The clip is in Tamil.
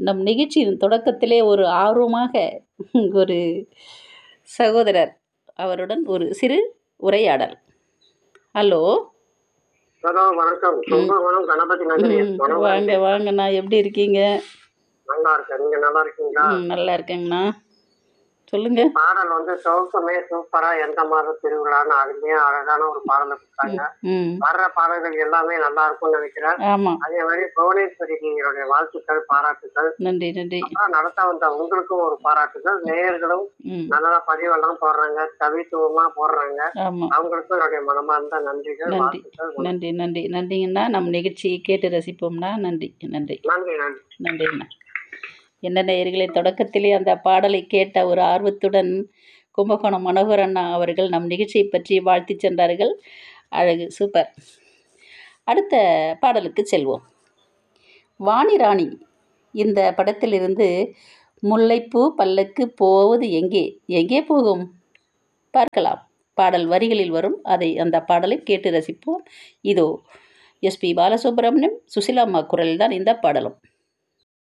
நம் நிகழ்ச்சியின் தொடக்கத்திலே ஒரு ஆர்வமாக ஒரு சகோதரர் அவருடன் ஒரு சிறு உரையாடல் ஹலோ ஹலோ வணக்கம் கும்பகோணம் கணபதி நகரி ம், வணக்கம் வாங்க வாங்கண்ணா எப்படி இருக்கீங்க நல்லா இருக்கேன் நீங்க நல்லா இருக்கீங்களா ம், நல்லா இருக்கேங்கண்ணா சொல்லுங்க பாடல் வந்து சௌக்கமே சூப்பரா எந்த மாதம் திருவிழான்னு அருமையா அழகான ஒரு பாடலை கொடுத்தாங்க ம் வர்ற பாடல்கள் எல்லாமே நல்லா இருக்கும்னு நினைக்கிறேன் ஆமாம் அதே மாதிரி புவனேஸ்வரிக்கு எங்களுடைய வாழ்த்துக்கள் பாராட்டுகள் நன்றி நன்றி அப்புறம் நடத்த வந்த உங்களுக்கும் ஒரு பாராட்டுகள் நேயர்களும் ம் நல்ல பதிவெல்லாம் போடுறாங்க கவித்துவமா போடுறாங்க ஆமாம் அவங்களுக்கும் என்னுடைய மனமார்ந்த நன்றிகள் நன்றி வாழ்த்துக்கள் நன்றி நன்றி நன்றிங்கண்ணா நம் நிகழ்ச்சியை கேட்டு ரசிப்போம்னா நன்றி நன்றி நன்றி நன்றி நன்றிங்கண்ணா என்ன நேயர்களே தொடக்கத்திலே அந்த பாடலை கேட்ட ஒரு ஆர்வத்துடன் கும்பகோணம் மனோகர் அண்ணா அவர்கள் நம் நிகழ்ச்சியை பற்றி வாழ்த்தி சென்றார்கள் அழகு சூப்பர் அடுத்த பாடலுக்கு செல்வோம் வாணி ராணி இந்த படத்திலிருந்து முல்லைப்பூ பல்லக்கு போவது எங்கே எங்கே போகும் பார்க்கலாம் பாடல் வரிகளில் வரும் அதை அந்த பாடலை கேட்டு ரசிப்போம் இதோ எஸ்பி பாலசுப்ரமணியம் சுசிலாம்மா குரலில் தான் இந்த பாடலும்